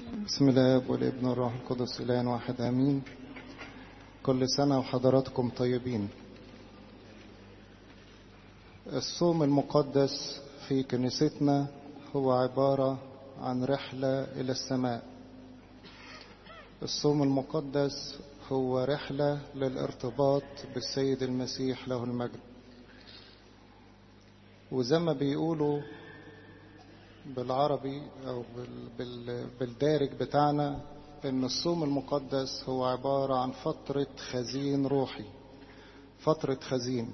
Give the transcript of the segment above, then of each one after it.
بسم الله والابن والروح القدس إله واحد آمين كل سنة وحضراتكم طيبين الصوم المقدس في كنيستنا هو عبارة عن رحلة إلى السماء الصوم المقدس هو رحلة للارتباط بالسيد المسيح له المجد وزي ما بيقولوا بالعربي أو بالدارج بتاعنا إن الصوم المقدس هو عبارة عن فترة خزين روحي فترة خزين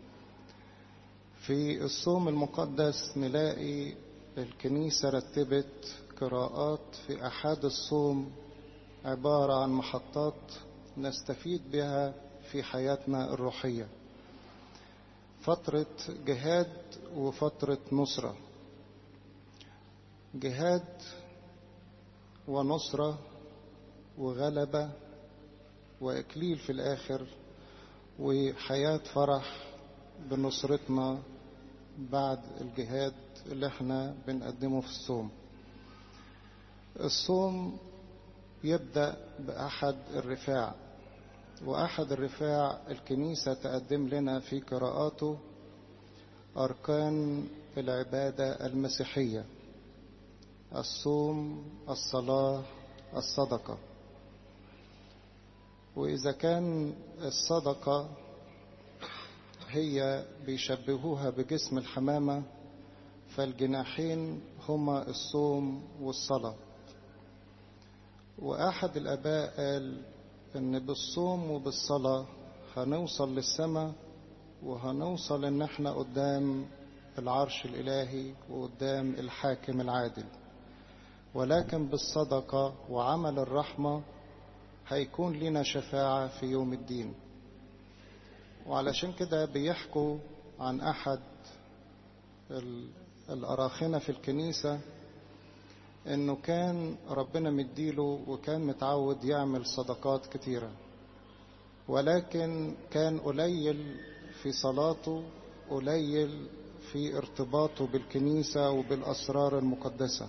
في الصوم المقدس نلاقي الكنيسة رتبت قراءات في أحد الصوم عبارة عن محطات نستفيد بها في حياتنا الروحية فترة جهاد وفترة نصرة جهاد ونصرة وغلبة وإكليل في الآخر وحياة فرح بنصرتنا بعد الجهاد اللي احنا بنقدمه في الصوم الصوم يبدأ بأحد الرفاع وأحد الرفاع الكنيسة تقدم لنا في قراءاته أركان العبادة المسيحية الصوم الصلاة الصدقة وإذا كان الصدقة هي بيشبهوها بجسم الحمامة فالجناحين هما الصوم والصلاة وأحد الآباء قال إن بالصوم وبالصلاة هنوصل للسماء وهنوصل إن احنا قدام العرش الإلهي وقدام الحاكم العادل ولكن بالصدقة وعمل الرحمة هيكون لنا شفاعة في يوم الدين وعلشان كده بيحكوا عن أحد الأراخنة في الكنيسة إنه كان ربنا مديله وكان متعود يعمل صدقات كتيرة ولكن كان قليل في صلاته قليل في ارتباطه بالكنيسة وبالأسرار المقدسة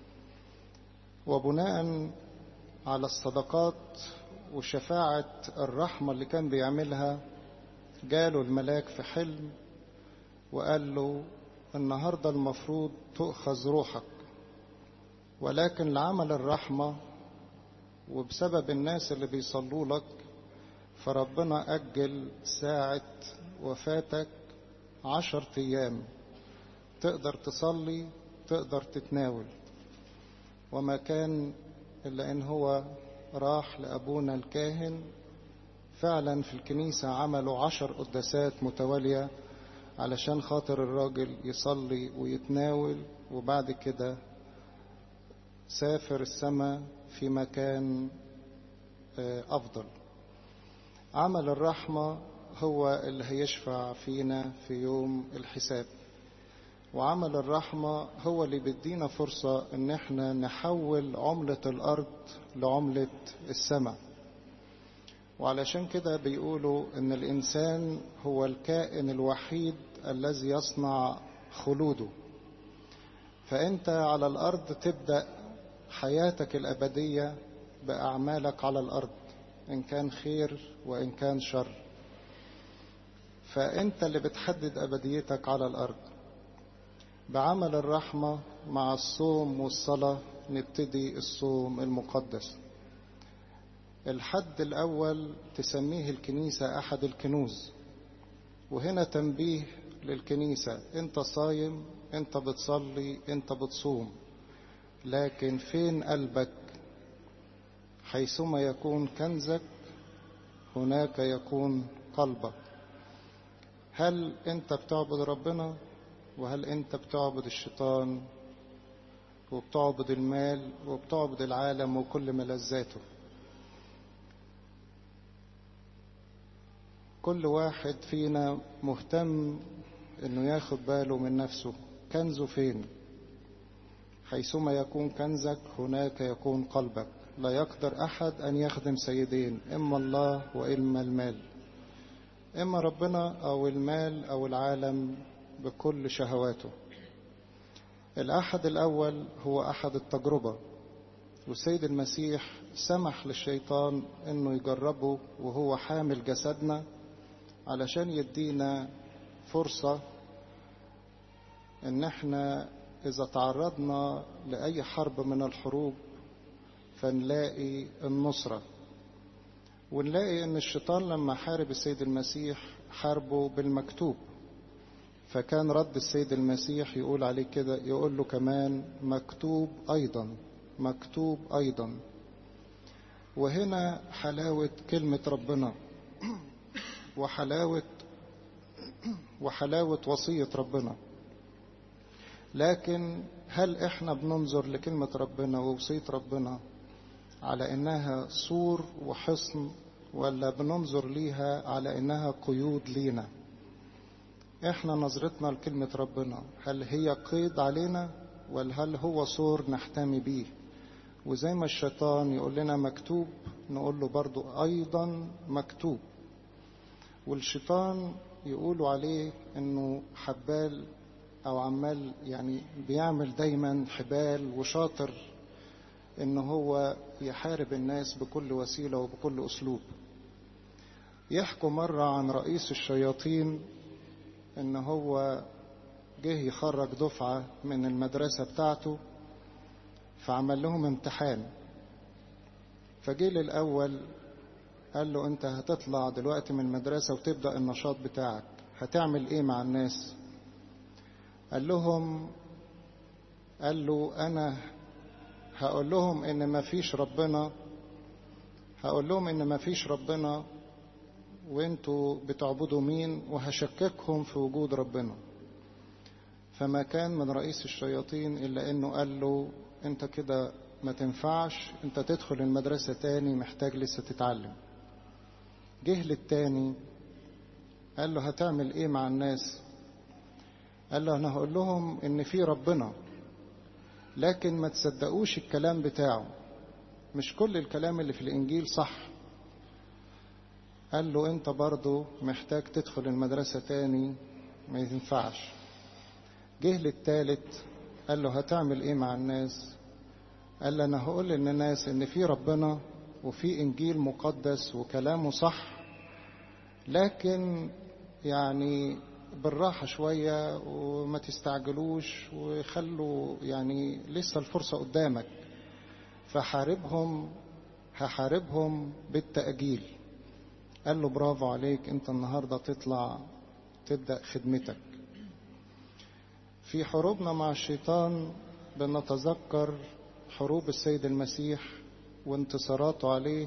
وبناء على الصدقات وشفاعة الرحمة اللي كان بيعملها جاله الملاك في حلم وقال له النهاردة المفروض تؤخذ روحك ولكن لعمل الرحمة وبسبب الناس اللي بيصلوا لك فربنا أجل ساعة وفاتك عشر أيام تقدر تصلي تقدر تتناول وما كان إلا إن هو راح لأبونا الكاهن فعلا في الكنيسة عملوا عشر قداسات متوالية علشان خاطر الراجل يصلي ويتناول وبعد كده سافر السماء في مكان أفضل عمل الرحمة هو اللي هيشفع فينا في يوم الحساب وعمل الرحمة هو اللي بيدينا فرصة ان احنا نحول عملة الارض لعملة السماء وعلشان كده بيقولوا ان الانسان هو الكائن الوحيد الذي يصنع خلوده فانت على الارض تبدأ حياتك الابدية باعمالك على الارض ان كان خير وان كان شر فانت اللي بتحدد ابديتك على الارض بعمل الرحمة مع الصوم والصلاة نبتدي الصوم المقدس الحد الأول تسميه الكنيسة أحد الكنوز وهنا تنبيه للكنيسة أنت صايم أنت بتصلي أنت بتصوم لكن فين قلبك حيثما يكون كنزك هناك يكون قلبك هل أنت بتعبد ربنا وهل أنت بتعبد الشيطان وبتعبد المال وبتعبد العالم وكل ملذاته كل واحد فينا مهتم انه ياخد باله من نفسه كنزه فين حيثما يكون كنزك هناك يكون قلبك لا يقدر احد ان يخدم سيدين اما الله واما المال اما ربنا او المال او العالم بكل شهواته الأحد الأول هو أحد التجربة والسيد المسيح سمح للشيطان انه يجربه وهو حامل جسدنا علشان يدينا فرصة ان احنا اذا تعرضنا لاي حرب من الحروب فنلاقي النصرة ونلاقي ان الشيطان لما حارب السيد المسيح حاربه بالمكتوب فكان رد السيد المسيح يقول عليه كده يقول له كمان مكتوب ايضا مكتوب ايضا وهنا حلاوة كلمة ربنا وحلاوة وحلاوة وصية ربنا لكن هل احنا بننظر لكلمة ربنا ووصية ربنا على انها سور وحصن ولا بننظر ليها على انها قيود لينا احنا نظرتنا لكلمة ربنا هل هي قيد علينا ولا هل هو سور نحتمي بيه وزي ما الشيطان يقول لنا مكتوب نقول له برضو ايضا مكتوب والشيطان يقولوا عليه انه حبال او عمال يعني بيعمل دايما حبال وشاطر ان هو يحارب الناس بكل وسيله وبكل اسلوب يحكوا مره عن رئيس الشياطين ان هو جه يخرج دفعه من المدرسه بتاعته فعمل لهم امتحان فجه للاول قال له انت هتطلع دلوقتي من المدرسه وتبدا النشاط بتاعك هتعمل ايه مع الناس قال لهم قال له انا هقول لهم ان ما فيش ربنا هقول لهم ان ما فيش ربنا وانتوا بتعبدوا مين وهشككهم في وجود ربنا فما كان من رئيس الشياطين الا انه قال له انت كده ما تنفعش انت تدخل المدرسة تاني محتاج لسه تتعلم جه للتاني قال له هتعمل ايه مع الناس قال له انا هقول لهم ان في ربنا لكن ما تصدقوش الكلام بتاعه مش كل الكلام اللي في الانجيل صح قال له انت برضو محتاج تدخل المدرسة تاني ما ينفعش جه للتالت قال له هتعمل ايه مع الناس قال له انا هقول للناس ان في ربنا وفي انجيل مقدس وكلامه صح لكن يعني بالراحة شوية وما تستعجلوش وخلوا يعني لسه الفرصة قدامك فحاربهم هحاربهم بالتأجيل قال له برافو عليك انت النهاردة تطلع تبدأ خدمتك في حروبنا مع الشيطان بنتذكر حروب السيد المسيح وانتصاراته عليه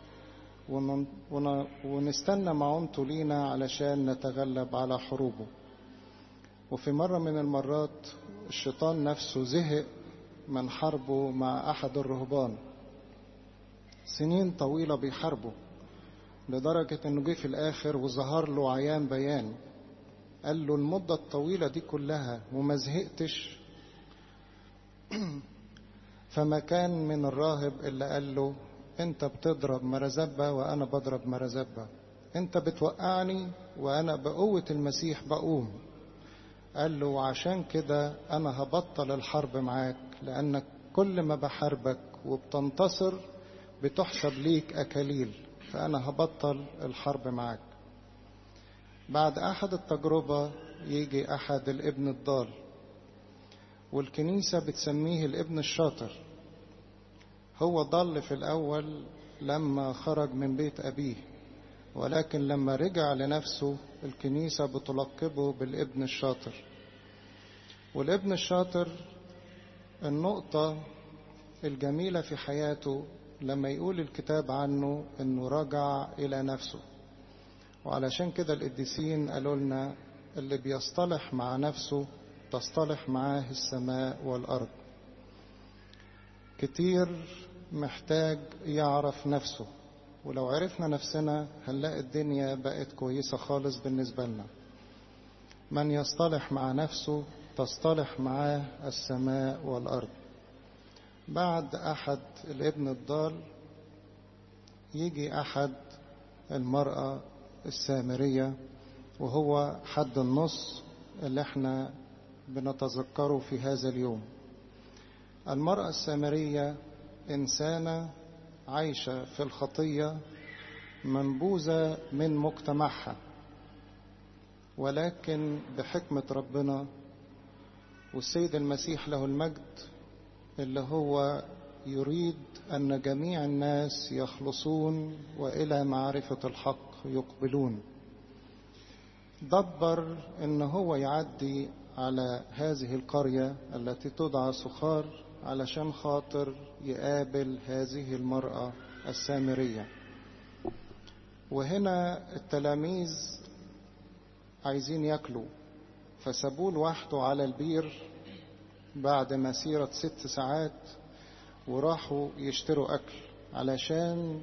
ونستنى معونته لينا علشان نتغلب على حروبه وفي مرة من المرات الشيطان نفسه زهق من حربه مع أحد الرهبان سنين طويلة بيحاربه لدرجة انه جه في الاخر وظهر له عيان بيان قال له المدة الطويلة دي كلها وما زهقتش فما كان من الراهب اللي قال له انت بتضرب مرزبة وانا بضرب مرزبة انت بتوقعني وانا بقوة المسيح بقوم قال له وعشان كده انا هبطل الحرب معاك لانك كل ما بحاربك وبتنتصر بتحسب ليك اكاليل فانا هبطل الحرب معاك بعد احد التجربة يجي احد الابن الضال والكنيسة بتسميه الابن الشاطر هو ضل في الأول لما خرج من بيت أبيه ولكن لما رجع لنفسه الكنيسة بتلقبه بالابن الشاطر والابن الشاطر النقطة الجميلة في حياته لما يقول الكتاب عنه انه رجع الى نفسه وعلشان كده القديسين قالوا لنا اللي بيصطلح مع نفسه تصطلح معاه السماء والارض كتير محتاج يعرف نفسه ولو عرفنا نفسنا هنلاقي الدنيا بقت كويسة خالص بالنسبة لنا من يصطلح مع نفسه تصطلح معاه السماء والأرض بعد أحد الابن الضال يجي أحد المرأة السامرية وهو حد النص اللي احنا بنتذكره في هذا اليوم المرأة السامرية إنسانة عايشة في الخطية منبوذة من مجتمعها ولكن بحكمة ربنا والسيد المسيح له المجد اللي هو يريد أن جميع الناس يخلصون وإلى معرفة الحق يقبلون دبر أن هو يعدي على هذه القرية التي تدعى سخار علشان خاطر يقابل هذه المرأة السامرية وهنا التلاميذ عايزين ياكلوا فسابوه لوحده على البير بعد مسيرة ست ساعات وراحوا يشتروا أكل علشان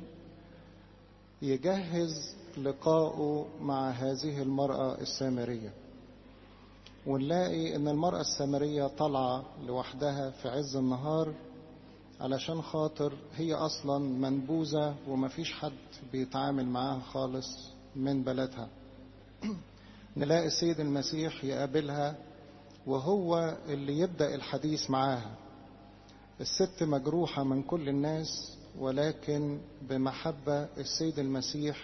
يجهز لقائه مع هذه المرأة السامرية ونلاقي ان المرأة السامرية طالعة لوحدها في عز النهار علشان خاطر هي اصلا منبوذة ومفيش حد بيتعامل معاها خالص من بلدها نلاقي السيد المسيح يقابلها وهو اللي يبدأ الحديث معاها الست مجروحة من كل الناس ولكن بمحبة السيد المسيح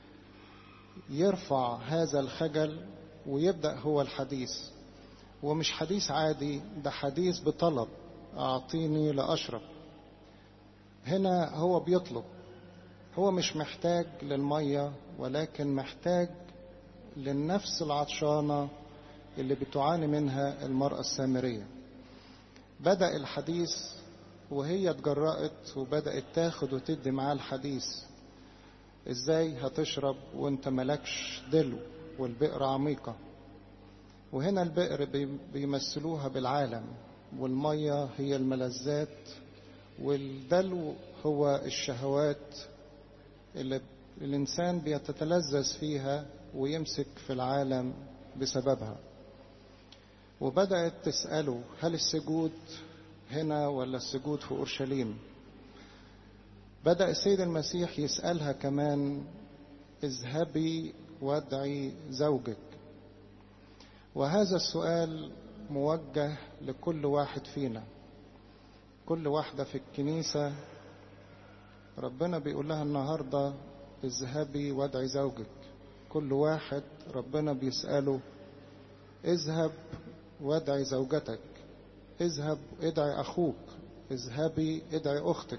يرفع هذا الخجل ويبدأ هو الحديث ومش حديث عادي ده حديث بطلب أعطيني لأشرب هنا هو بيطلب هو مش محتاج للمية ولكن محتاج للنفس العطشانة اللي بتعاني منها المرأة السامرية بدأ الحديث وهي اتجرأت وبدأت تاخد وتدي معاه الحديث ازاي هتشرب وانت ملكش دلو والبئر عميقة وهنا البئر بيمثلوها بالعالم والمية هي الملذات والدلو هو الشهوات اللي الإنسان بيتتلذذ فيها ويمسك في العالم بسببها وبدأت تسأله هل السجود هنا ولا السجود في أورشليم بدأ السيد المسيح يسألها كمان اذهبي وادعي زوجك وهذا السؤال موجه لكل واحد فينا كل واحدة في الكنيسة ربنا بيقول لها النهاردة اذهبي وادعي زوجك كل واحد ربنا بيسأله اذهب وادعي زوجتك اذهب ادعي أخوك اذهبي ادعي أختك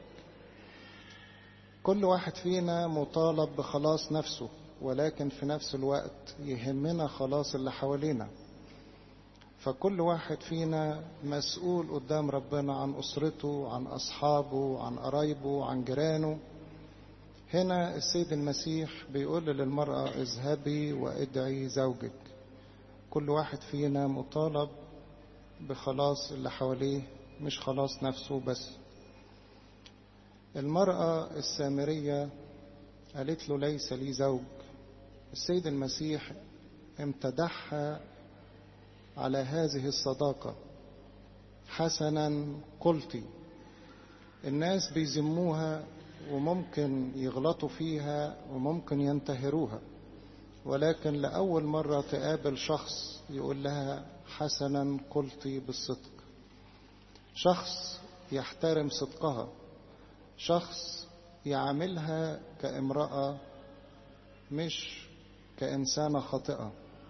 كل واحد فينا مطالب بخلاص نفسه ولكن في نفس الوقت يهمنا خلاص اللي حوالينا فكل واحد فينا مسؤول قدام ربنا عن أسرته عن أصحابه عن قرايبه عن جيرانه هنا السيد المسيح بيقول للمرأة اذهبي وادعي زوجك كل واحد فينا مطالب بخلاص اللي حواليه مش خلاص نفسه بس المرأة السامرية قالت له ليس لي زوج السيد المسيح امتدحها على هذه الصداقة حسنا قلتي الناس بيذموها وممكن يغلطوا فيها وممكن ينتهروها ولكن لأول مرة تقابل شخص يقول لها حسنا قلتي بالصدق شخص يحترم صدقها شخص يعاملها كامرأة مش كإنسانة خاطئة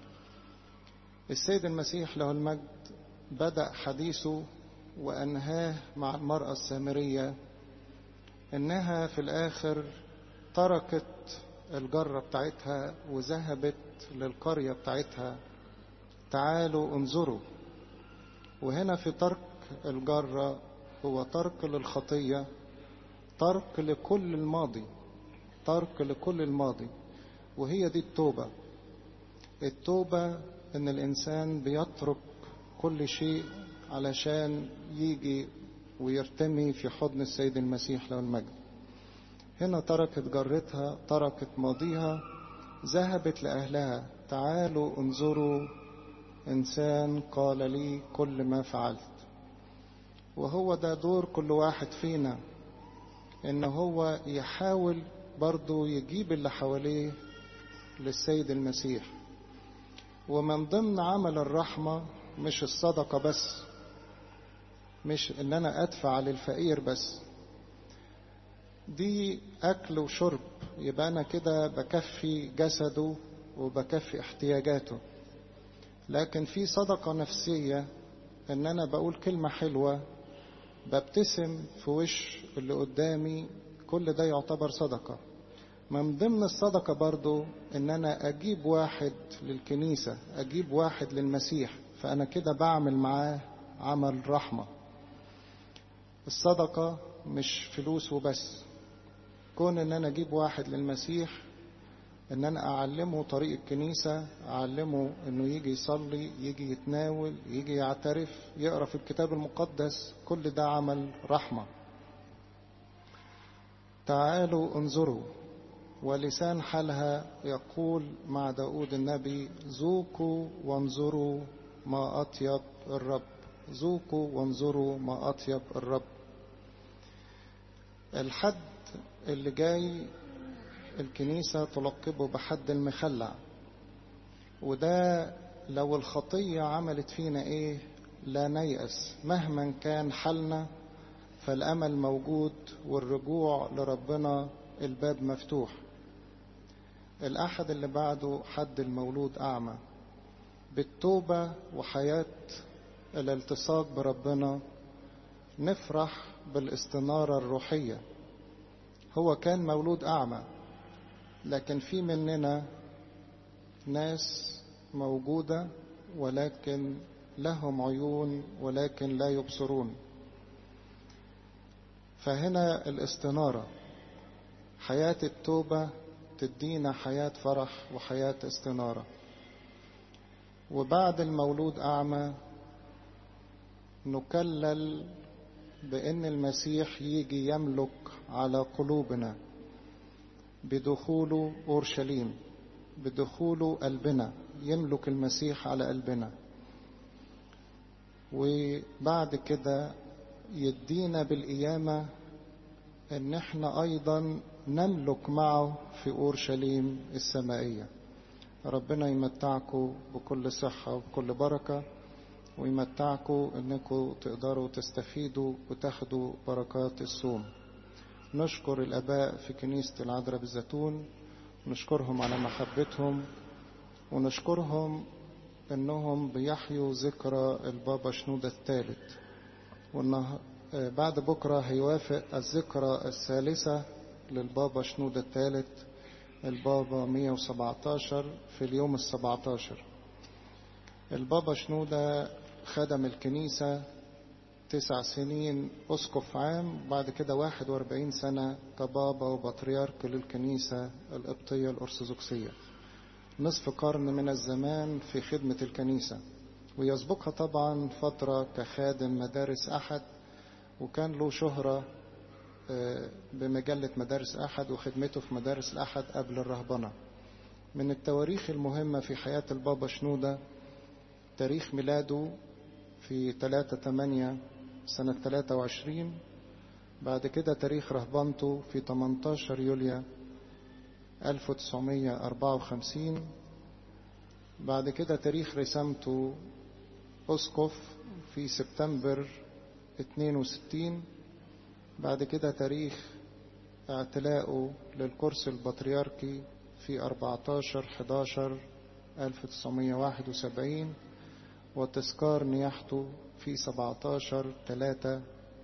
السيد المسيح له المجد بدأ حديثه وأنهاه مع المرأة السامرية إنها في الآخر تركت الجرة بتاعتها وذهبت للقرية بتاعتها تعالوا انظروا وهنا في ترك الجرة هو ترك للخطية ترك لكل الماضي ترك لكل الماضي وهي دي التوبة التوبة ان الانسان بيترك كل شيء علشان يجي ويرتمي في حضن السيد المسيح له المجد هنا تركت جرتها تركت ماضيها ذهبت لأهلها تعالوا انظروا إنسان قال لي كل ما فعلت وهو ده دور كل واحد فينا إن هو يحاول برضو يجيب اللي حواليه للسيد المسيح ومن ضمن عمل الرحمة مش الصدقة بس مش إن أنا أدفع للفقير بس دي أكل وشرب يبقى أنا كده بكفي جسده وبكفي احتياجاته لكن في صدقة نفسية إن أنا بقول كلمة حلوة ببتسم في وش اللي قدامي كل ده يعتبر صدقة من ضمن الصدقة برضو إن أنا أجيب واحد للكنيسة أجيب واحد للمسيح فأنا كده بعمل معاه عمل رحمة الصدقة مش فلوس وبس كون ان انا اجيب واحد للمسيح ان انا اعلمه طريق الكنيسة اعلمه انه يجي يصلي يجي يتناول يجي يعترف يقرأ في الكتاب المقدس كل ده عمل رحمة تعالوا انظروا ولسان حالها يقول مع داود النبي ذوقوا وانظروا ما أطيب الرب ذوقوا وانظروا ما أطيب الرب الحد اللي جاي الكنيسة تلقبه بحد المخلع وده لو الخطية عملت فينا ايه لا نيأس مهما كان حالنا فالأمل موجود والرجوع لربنا الباب مفتوح الأحد اللي بعده حد المولود أعمى بالتوبة وحياة الالتصاق بربنا نفرح بالاستنارة الروحية هو كان مولود أعمى لكن في مننا ناس موجودة ولكن لهم عيون ولكن لا يبصرون فهنا الاستنارة حياة التوبة تدينا حياة فرح وحياة استنارة وبعد المولود أعمى نكلل بأن المسيح يجي يملك على قلوبنا بدخوله أورشليم بدخوله قلبنا يملك المسيح على قلبنا وبعد كده يدينا بالقيامة ان احنا ايضا نملك معه في اورشليم السمائية ربنا يمتعكم بكل صحة وبكل بركة ويمتعكم انكم تقدروا تستفيدوا وتاخدوا بركات الصوم نشكر الاباء في كنيسة العذراء بالزيتون نشكرهم على محبتهم ونشكرهم انهم بيحيوا ذكرى البابا شنودة الثالث وانه بعد بكرة هيوافق الذكرى الثالثة للبابا شنودة الثالث البابا 117 في اليوم السبعتاشر البابا شنودة خدم الكنيسة تسع سنين أسقف عام بعد كده واحد واربعين سنة كبابا وبطريرك للكنيسة القبطية الأرثوذكسية نصف قرن من الزمان في خدمة الكنيسة ويسبقها طبعا فترة كخادم مدارس أحد وكان له شهرة بمجلة مدارس أحد وخدمته في مدارس الأحد قبل الرهبنة من التواريخ المهمة في حياة البابا شنودة تاريخ ميلاده في 3 8 سنة 23 بعد كده تاريخ رهبنته في 18 يوليو 1954 بعد كده تاريخ رسامته أسقف في سبتمبر 62 بعد كده تاريخ اعتلاءه للكرسي البطريركي في 14 11 1971 وتذكار نياحته في 17 3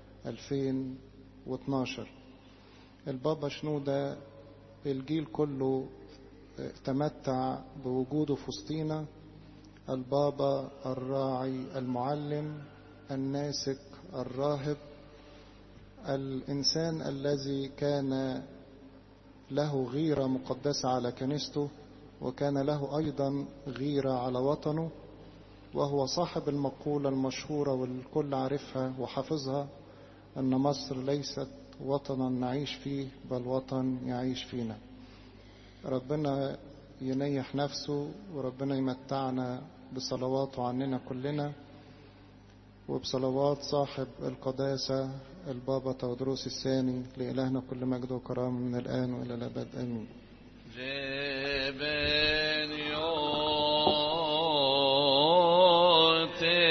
2012 البابا شنودة الجيل كله تمتع بوجوده في وسطينا البابا الراعي المعلم الناسك الراهب الإنسان الذي كان له غيرة مقدسة على كنيسته وكان له أيضا غيرة على وطنه وهو صاحب المقولة المشهورة والكل عارفها وحافظها أن مصر ليست وطنا نعيش فيه بل وطن يعيش فينا ربنا ينيح نفسه وربنا يمتعنا بصلواته عننا كلنا وبصلوات صاحب القداسة البابا تودروس الثاني لإلهنا كل مجد وكرامة من الآن وإلى الأبد آمين جبن يوتي